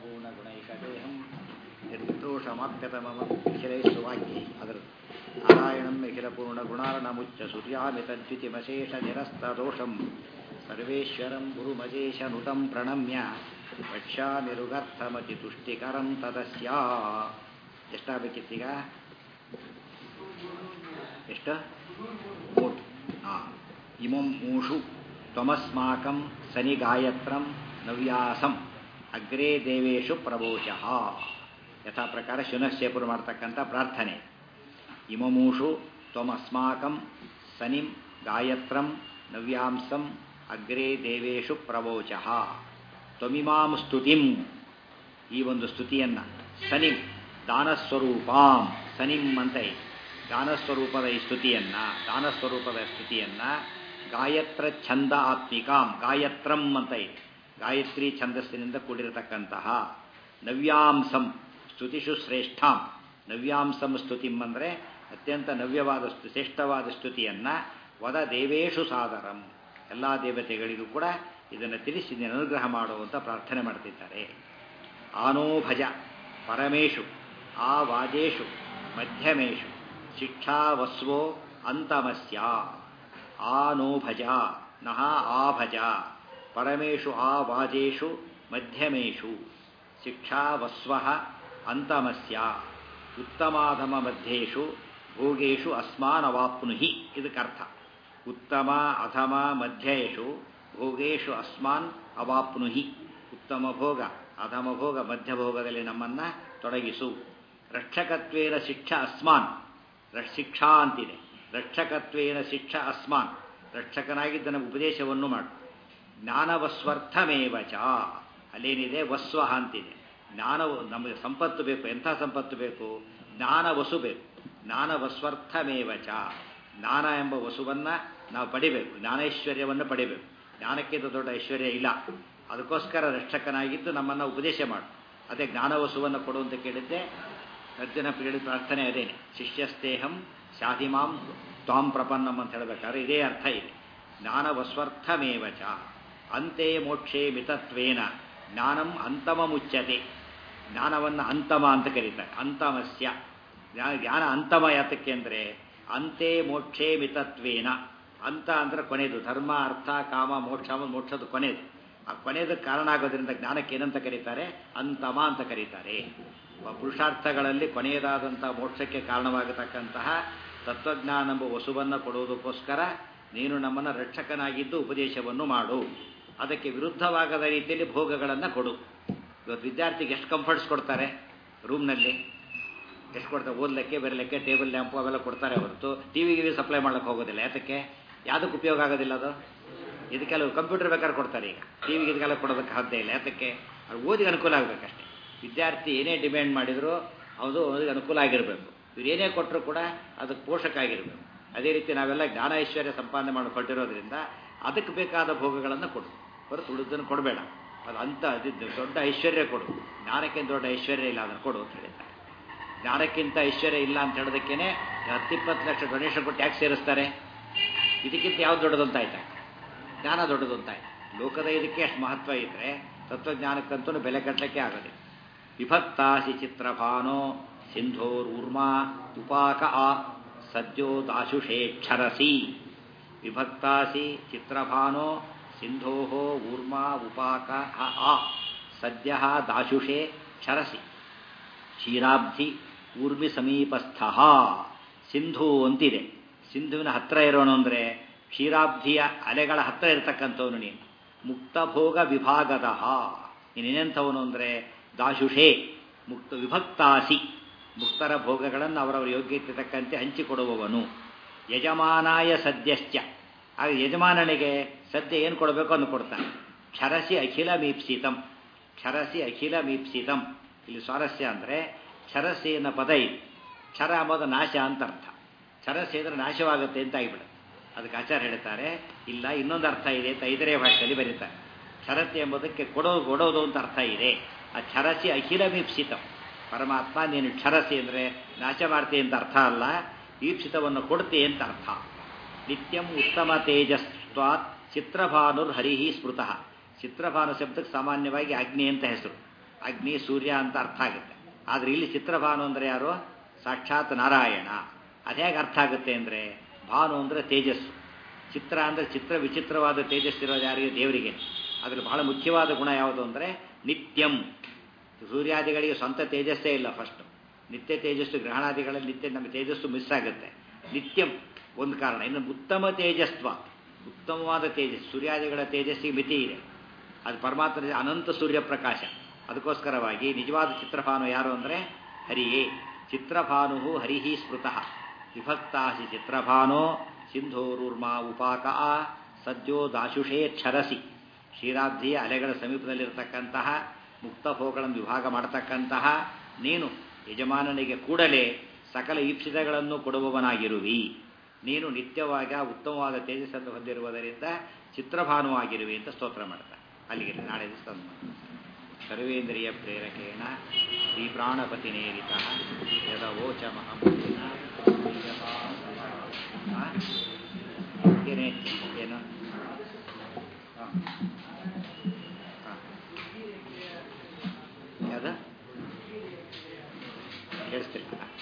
पूर्णगुणैकदेहं निर्दोषमाप्यतममखिलैस्वाक्यै ಅದರ ನಾರಾಯಣಂ ಅಖಿಲಪೂರ್ಣಗುಣಾರ್ಣಮುಚ್ಚ ಸೂರ್ಯಾಮಿತದ್ಯುತಿಮಶೇಷನಿರಸ್ತದೋಷಂ ಸರ್ವೇಶ್ವರಂ ಗುರುಮಜೇಶನುತಂ ಪ್ರಣಮ್ಯ ವಕ್ಷ್ಯಾಮಿರುಗರ್ಥಮತಿ ತುಷ್ಟಿಕರಂ ತದಸ್ಯ ಎಷ್ಟಾಗಬೇಕಿತ್ತೀಗ ಎಷ್ಟು ಮೂರು ಹಾಂ ಇಮಂ ಮೂಷು ತ್ವಮಸ್ಮಾಕಂ ಸನಿ ಗಾಯತ್ರಂ ನವ್ಯಾಸಂ ಅಗ್ರೇ ದೇವೇಶು ಪ್ರಭೋಷಃ ಯಥಾ ಪ್ರಕಾರ ಶುನಶ್ಚೇಪುರು ಮಾಡ್ತಕ್ಕಂಥ ಪ್ರಾರ್ಥನೆ ಇಮಮೂಷು ತ್ವಮಸ್ಮಾಕಂ ಸನಿಂ ಗಾಯತ್ರಂ ನವ್ಯಾಂಸಂ ಅಗ್ರೇ ದೇವೇಶು ಪ್ರವೋಚಃ ತ್ವಮಿಮಾಂ ಸ್ತುತಿಂ ಈ ಒಂದು ಸ್ತುತಿಯನ್ನು ಸನಿಂ ದಾನಸ್ವರೂಪಾಂ ಸನಿಂ ಅಂತ ಇದೆ ದಾನಸ್ವರೂಪದ ಈ ಸ್ತುತಿಯನ್ನು ದಾನಸ್ವರೂಪದ ಸ್ತುತಿಯನ್ನು ಗಾಯತ್ರ ಛಂದ ಆತ್ಮಿಕಾಂ ಗಾಯತ್ರಂ ಅಂತ ಇದೆ ಗಾಯತ್ರಿ ಛಂದಸ್ಸಿನಿಂದ ಕೂಡಿರತಕ್ಕಂತಹ ನವ್ಯಾಂಸಂ ಸ್ತುತಿಷು ಶ್ರೇಷ್ಠಾಂ ನವ್ಯಾಂಸಂ ಸ್ತುತಿಂ ಅಂದರೆ ಅತ್ಯಂತ ನವ್ಯವಾದ ಸ್ತು ಶ್ರೇಷ್ಠವಾದ ಸ್ತುತಿಯನ್ನು ವದ ದೇವೇಶು ಸಾದರಂ ಎಲ್ಲ ದೇವತೆಗಳಿಗೂ ಕೂಡ ಇದನ್ನು ತಿಳಿಸಿ ಅನುಗ್ರಹ ಮಾಡುವಂತ ಪ್ರಾರ್ಥನೆ ಮಾಡ್ತಿದ್ದಾರೆ ಆನೋ ಭಜ ಪರಮೇಶು ಆ ವಾಜೇಶು ಮಧ್ಯಮೇಶು ಶಿಕ್ಷಾವಸ್ವೋ ಅಂತಮಸ್ಯ ಆನೋ ಭಜ ನಹ ಆ ಭಜ ಪರಮೇಶು ಆ ವಾಜೇಶು ಮಧ್ಯಮೇಶು ಶಿಕ್ಷಾವಸ್ವ ಅಂತಮಸ್ಯ ಉತ್ತಮಾಧಮ ಮಧ್ಯೇಶು ಭೋಗೇಶು ಅಸ್ಮಾನವಾಪ್ನುಹಿ ಇದಕ್ಕರ್ಥ ಉತ್ತಮ ಅಧಮ ಮಧ್ಯೇಶು ಭೋಗೇಶು ಅಸ್ಮಾನ್ ಅವಾಪ್ನುಹಿ ಉತ್ತಮ ಭೋಗ ಅಧಮ ಭೋಗ ಮಧ್ಯಭೋಗದಲ್ಲಿ ನಮ್ಮನ್ನ ತೊಡಗಿಸು ರಕ್ಷಕತ್ವೇನ ಶಿಕ್ಷಾ ಅಸ್ಮಾನ್ ಶಿಕ್ಷಾ ಅಂತಿದೆ ರಕ್ಷಕತ್ವೇನ ಶಿಕ್ಷಾ ಅಸ್ಮಾನ್ ರಕ್ಷಕನಾಗಿದ್ದ ನಮ್ಮ ಉಪದೇಶವನ್ನು ಮಾಡು ಜ್ಞಾನವಸ್ವರ್ಥಮೇವ ಚ ಅಲ್ಲೇನಿದೆ ವಸ್ವ ಅಂತಿದೆ ಜ್ಞಾನವು ನಮಗೆ ಸಂಪತ್ತು ಬೇಕು ಎಂಥ ಸಂಪತ್ತು ಬೇಕು ಜ್ಞಾನ ವಸು ಬೇಕು ಜ್ಞಾನ ವಸ್ವರ್ಥಮೇವ ಚ ಜ್ಞಾನ ಎಂಬ ವಸುವನ್ನು ನಾವು ಪಡಿಬೇಕು ಜ್ಞಾನೈಶ್ವರ್ಯವನ್ನು ಪಡಿಬೇಕು ಜ್ಞಾನಕ್ಕಿಂತ ದೊಡ್ಡ ಐಶ್ವರ್ಯ ಇಲ್ಲ ಅದಕ್ಕೋಸ್ಕರ ರಕ್ಷಕನಾಗಿದ್ದು ನಮ್ಮನ್ನು ಉಪದೇಶ ಮಾಡು ಅದೇ ಜ್ಞಾನವಸುವನ್ನು ಕೊಡು ಅಂತ ಕೇಳಿದ್ದೆ ಅರ್ಜುನ ಪೀಳಿ ಪ್ರಾರ್ಥನೆ ಅದೇನೆ ಶಿಷ್ಯಸ್ತೇಹಂ ಶಾಧಿಮಾಂ ತ್ವಾಂ ಪ್ರಪನ್ನಂ ಅಂತ ಹೇಳಬೇಕಾದ್ರೆ ಇದೇ ಅರ್ಥ ಇದೆ ಜ್ಞಾನವಸ್ವರ್ಥಮೇವ ಚ ಅಂತೆ ಮೋಕ್ಷೇ ಮಿತತ್ವೇನ ಜ್ಞಾನಂ ಅಂತಮ ಮುಚ್ಚತೆ ಜ್ಞಾನವನ್ನು ಅಂತಮ ಅಂತ ಕರೀತಾರೆ ಅಂತಮಸ್ಯ ಜ್ಞಾನ ಅಂತಮ ಯಾತಕ್ಕೆ ಅಂದರೆ ಅಂತೆ ಮೋಕ್ಷೇ ಮಿತತ್ವೇನ ಅಂತ ಅಂದ್ರೆ ಕೊನೆಯದು ಧರ್ಮ ಅರ್ಥ ಕಾಮ ಮೋಕ್ಷ ಮೋಕ್ಷದ ಕೊನೆಯದು ಆ ಕೊನೆಯದಕ್ಕೆ ಕಾರಣ ಆಗೋದ್ರಿಂದ ಜ್ಞಾನಕ್ಕೆ ಏನಂತ ಕರೀತಾರೆ ಅಂತಮ ಅಂತ ಕರೀತಾರೆ ಪುರುಷಾರ್ಥಗಳಲ್ಲಿ ಕೊನೆಯದಾದಂತಹ ಮೋಕ್ಷಕ್ಕೆ ಕಾರಣವಾಗತಕ್ಕಂತಹ ತತ್ವಜ್ಞಾನ ಎಂಬ ವಸುವನ್ನು ಕೊಡುವುದಕ್ಕೋಸ್ಕರ ನೀನು ನಮ್ಮನ್ನು ರಕ್ಷಕನಾಗಿದ್ದು ಉಪದೇಶವನ್ನು ಮಾಡು ಅದಕ್ಕೆ ವಿರುದ್ಧವಾಗದ ರೀತಿಯಲ್ಲಿ ಭೋಗಗಳನ್ನು ಕೊಡು ಇವತ್ತು ವಿದ್ಯಾರ್ಥಿಗೆ ಎಷ್ಟು ಕಂಫರ್ಟ್ಸ್ ಕೊಡ್ತಾರೆ ರೂಮ್ನಲ್ಲಿ ಎಷ್ಟು ಕೊಡ್ತಾರೆ ಓದಲಿಕ್ಕೆ ಬರಲಿಕ್ಕೆ ಟೇಬಲ್ ಲ್ಯಾಂಪು ಅವೆಲ್ಲ ಕೊಡ್ತಾರೆ ಹೊರತು ಟಿ ವಿ ಗಿವಿ ಸಪ್ಲೈ ಮಾಡ್ಲಿಕ್ಕೆ ಹೋಗೋದಿಲ್ಲ ಯಾತಕ್ಕೆ ಯಾವುದಕ್ಕೆ ಉಪಯೋಗ ಆಗೋದಿಲ್ಲ ಅದು ಇದಕ್ಕೆಲ್ಲ ಕಂಪ್ಯೂಟರ್ ಬೇಕಾದ್ರೆ ಕೊಡ್ತಾರೆ ಈಗ ಟಿ ವಿಗೆ ಇದಕ್ಕೆಲ್ಲ ಕೊಡೋದಕ್ಕೆ ಸಾಧ್ಯ ಇಲ್ಲ ಯಾತಕ್ಕೆ ಅದು ಓದಿಗೆ ಅನುಕೂಲ ಆಗಬೇಕಷ್ಟೇ ವಿದ್ಯಾರ್ಥಿ ಏನೇ ಡಿಮ್ಯಾಂಡ್ ಮಾಡಿದರೂ ಅದು ಓದಿಗೆ ಅನುಕೂಲ ಆಗಿರಬೇಕು ಇವ್ರು ಏನೇ ಕೊಟ್ಟರು ಕೂಡ ಅದಕ್ಕೆ ಪೋಷಕ ಆಗಿರಬೇಕು ಅದೇ ರೀತಿ ನಾವೆಲ್ಲ ಜ್ಞಾನ ಐಶ್ವರ್ಯ ಸಂಪಾದನೆ ಮಾಡಿ ಕೊಟ್ಟಿರೋದ್ರಿಂದ ಅದಕ್ಕೆ ಬೇಕಾದ ಭೋಗಗಳನ್ನು ಕೊಡು ಹೊರತು ಉಳಿದನ್ನು ಕೊಡಬೇಡ ಅದು ಅಂತ ಅದು ದೊಡ್ಡ ಐಶ್ವರ್ಯ ಕೊಡು ಜ್ಞಾನಕ್ಕಿಂತ ದೊಡ್ಡ ಐಶ್ವರ್ಯ ಇಲ್ಲ ಅದನ್ನು ಕೊಡು ಅಂತ ಹೇಳಿದ್ದಾರೆ ಜ್ಞಾನಕ್ಕಿಂತ ಐಶ್ವರ್ಯ ಇಲ್ಲ ಅಂತ ಹೇಳೋದಕ್ಕೇನೆ ಹತ್ತಿಪ್ಪತ್ತು ಲಕ್ಷ ಡೊನೇಷನ್ ಕೊಟ್ಟು ಟ್ಯಾಕ್ಸ್ ಸೇರಿಸ್ತಾರೆ ಇದಕ್ಕಿಂತ ಯಾವ್ದು ದೊಡ್ಡದು ಅಂತ ಆಯ್ತಾ ಜ್ಞಾನ ದೊಡ್ಡದು ಅಂತ ಆಯ್ತು ಲೋಕದ ಇದಕ್ಕೆ ಅಷ್ಟು ಮಹತ್ವ ಇದ್ದರೆ ತತ್ವಜ್ಞಾನಕ್ಕಂತೂ ಬೆಲೆ ಕಟ್ಟಲಿಕ್ಕೆ ಆಗೋದಿಲ್ಲ ವಿಭಕ್ತಾಸಿ ಚಿತ್ರಭಾನೋ ಸಿಂಧೋರೂರ್ಮಾ ಉಪಾಕ ಆ ಸದ್ಯೋ ದಾಶುಷೇ ಕ್ಷರಸಿ ವಿಭಕ್ತಾಸಿ ಚಿತ್ರಭಾನೋ ಸಿಂಧೋ ಊರ್ಮಾ ಉಪಾಕ ಆ ಸದ್ಯ ದಾಶುಷೇ ಕ್ಷರಸಿ ಕ್ಷೀರಾಬ್ಧಿ ಊರ್ಮಿ ಸಮೀಪಸ್ಥ ಸಿಂಧು ಅಂತಿದೆ ಸಿಂಧುವಿನ ಹತ್ರ ಇರೋನು ಅಂದರೆ ಕ್ಷೀರಾಬ್ಧಿಯ ಅಲೆಗಳ ಹತ್ರ ಇರತಕ್ಕಂಥವನು ನೀನು ಮುಕ್ತಭೋಗ ವಿಭಾಗದ ನೀನೇನೆಂಥವನು ಅಂದರೆ ದಾಶುಷೇ ಮುಕ್ತ ವಿಭಕ್ತಾಸಿ ಮುಕ್ತರ ಭೋಗಗಳನ್ನು ಅವರವರ ಯೋಗ್ಯತೆ ತಕ್ಕಂತೆ ಹಂಚಿಕೊಡುವವನು ಯಜಮಾನಾಯ ಸದ್ಯಶ್ಚ ಆಗ ಯಜಮಾನನಿಗೆ ಸದ್ಯ ಏನು ಕೊಡಬೇಕು ಅನ್ನು ಕೊಡ್ತಾನೆ ಕ್ಷರಸಿ ಅಖಿಲ ಮೀಪ್ಸಿತಂ ಕ್ಷರಸಿ ಅಖಿಲ ಮೀಪ್ಸಿತಂ ಇಲ್ಲಿ ಸ್ವಾರಸ್ಯ ಅಂದರೆ ಕ್ಷರಸಿ ಅನ್ನೋ ಪದ ಇದೆ ಕ್ಷರ ಎಂಬುದು ನಾಶ ಅಂತ ಅರ್ಥ ಕ್ಷರಸಿ ಅಂದರೆ ನಾಶವಾಗುತ್ತೆ ಅಂತ ಆಗಿಬಿಡುತ್ತೆ ಅದಕ್ಕೆ ಆಚಾರ್ಯ ಹೇಳ್ತಾರೆ ಇಲ್ಲ ಇನ್ನೊಂದು ಅರ್ಥ ಇದೆ ಅಂತ ಐದನೇ ಭಾಷೆಯಲ್ಲಿ ಬರೀತಾರೆ ಕ್ಷರತಿ ಎಂಬುದಕ್ಕೆ ಕೊಡೋ ಕೊಡೋದು ಅಂತ ಅರ್ಥ ಇದೆ ಆ ಕ್ಷರಸಿ ಅಖಿಲ ಮೀಪ್ಸಿತಂ ಪರಮಾತ್ಮ ನೀನು ಕ್ಷರಸಿ ಅಂದರೆ ನಾಶ ಮಾಡ್ತಿ ಅಂತ ಅರ್ಥ ಅಲ್ಲ ಈಪ್ಸಿತವನ್ನು ಕೊಡ್ತಿ ಅಂತ ಅರ್ಥ ನಿತ್ಯಂ ಉತ್ತಮ ತೇಜಸ್ವಾತ್ ಚಿತ್ರಭಾನುರ್ ಹರಿಹಿ ಸ್ಮೃತಃ ಚಿತ್ರಭಾನು ಶಬ್ದಕ್ಕೆ ಸಾಮಾನ್ಯವಾಗಿ ಅಗ್ನಿ ಅಂತ ಹೆಸರು ಅಗ್ನಿ ಸೂರ್ಯ ಅಂತ ಅರ್ಥ ಆಗುತ್ತೆ ಆದರೆ ಇಲ್ಲಿ ಚಿತ್ರಭಾನು ಅಂದರೆ ಯಾರು ಸಾಕ್ಷಾತ್ ನಾರಾಯಣ ಅದು ಹೇಗೆ ಅರ್ಥ ಆಗುತ್ತೆ ಅಂದರೆ ಭಾನು ಅಂದರೆ ತೇಜಸ್ಸು ಚಿತ್ರ ಅಂದರೆ ಚಿತ್ರ ವಿಚಿತ್ರವಾದ ತೇಜಸ್ಸಿರೋದು ಯಾರಿಗೆ ದೇವರಿಗೆ ಅದ್ರಲ್ಲಿ ಬಹಳ ಮುಖ್ಯವಾದ ಗುಣ ಯಾವುದು ಅಂದರೆ ನಿತ್ಯಂ ಸೂರ್ಯಾದಿಗಳಿಗೆ ಸ್ವಂತ ತೇಜಸ್ಸೇ ಇಲ್ಲ ಫಸ್ಟ್ ನಿತ್ಯ ತೇಜಸ್ಸು ಗ್ರಹಣಾದಿಗಳಲ್ಲಿ ನಿತ್ಯ ನಮ್ಮ ತೇಜಸ್ಸು ಮಿಸ್ ಆಗುತ್ತೆ ನಿತ್ಯಂ ಒಂದು ಕಾರಣ ಇನ್ನು ಉತ್ತಮ ತೇಜಸ್ವ ಉತ್ತಮವಾದ ತೇಜಸ್ ಸೂರ್ಯಾದಿಗಳ ತೇಜಸ್ಸಿಗೆ ಮಿತಿ ಇದೆ ಅದು ಪರಮಾತ್ಮನ ಅನಂತ ಸೂರ್ಯಪ್ರಕಾಶ ಅದಕ್ಕೋಸ್ಕರವಾಗಿ ನಿಜವಾದ ಚಿತ್ರಭಾನು ಯಾರು ಅಂದರೆ ಹರಿಯೇ ಚಿತ್ರಭಾನು ಹರಿಹಿ ಸ್ಮೃತಃ ವಿಭಕ್ತಾಸಿ ಚಿತ್ರಭಾನೋ ಸಿಂಧೋರೂರ್ಮಾ ಉಪಾಕ ಸದ್ಯೋ ದಾಶುಷೇ ಕ್ಷರಸಿ ಕ್ಷೀರಾಬ್ಧಿಯ ಅಲೆಗಳ ಸಮೀಪದಲ್ಲಿರತಕ್ಕಂತಹ ಮುಕ್ತಭೋಗಳನ್ನು ವಿಭಾಗ ಮಾಡತಕ್ಕಂತಹ ನೀನು ಯಜಮಾನನಿಗೆ ಕೂಡಲೇ ಸಕಲ ಈಪ್ಸಿತಗಳನ್ನು ಕೊಡುವವನಾಗಿರುವಿ ನೀನು ನಿತ್ಯವಾಗ ಉತ್ತಮವಾದ ತೇಜಸ್ಸನ್ನು ಹೊಂದಿರುವುದರಿಂದ ಚಿತ್ರಭಾನುವಾಗಿರುವಿ ಅಂತ ಸ್ತೋತ್ರ ಮಾಡ್ತಾರೆ ಅಲ್ಲಿಗೆ ನಾಳೆ ದಿವಸ ಸರ್ವೇಂದ್ರಿಯ ಪ್ರೇರಕೇಣ ಶ್ರೀ ಪ್ರಾಣಪತಿನೇರಿತ ಯದವೋಚ ಮಹಮೂಲಿನ ಏನೇ ಏನು ಹಾಂ ಹಾಂ ಯಾವ್ದು ಕೇಳಿಸ್ತಿಲ್ಲ